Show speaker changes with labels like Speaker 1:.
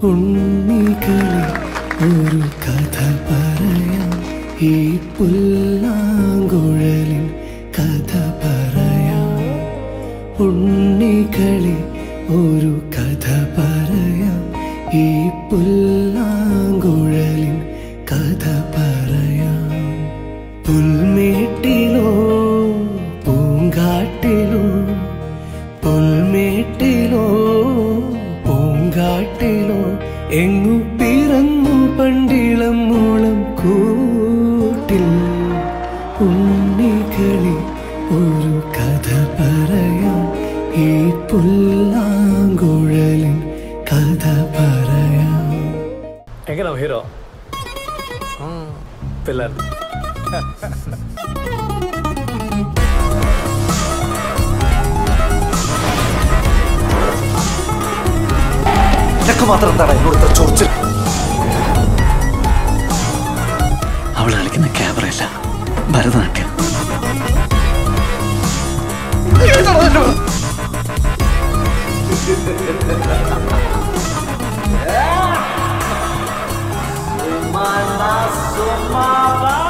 Speaker 1: ഉണ്ണികളെ ഒരു കഥ പറയാം ഈ പുല്ലാങ്കുഴലിൻ കഥ പറയാം ഉണ്ണികളെ ഒരു കഥ പറയാം ഈ പുല്ലാങ്കുഴലിൻ കഥ പറയാം പുൽമേട്ടിലോ പൂങ്കാട്ടിലോ പുൽമേട്ടിലോ പൂങ്കാട്ടിലോ എങ്ങു പിറന്നു പണ്ടിളം മൂളം കൂട്ടിൽ ഉണ്ണികളി ഒരു കഥ പറയാം ഈ പുല്ലാങ്കുഴലിൻ കഥ പറയാം
Speaker 2: എങ്ങനെ ഹീറോ പിള്ളേർ
Speaker 3: നിനക്ക് മാത്രം എന്താണ് എന്നോട് ഇത്ര ചൊറിച്ചിൽ
Speaker 4: അവൾ കളിക്കുന്ന ക്യാമറയല്ല ഭരതനാട്യം
Speaker 3: Sumaba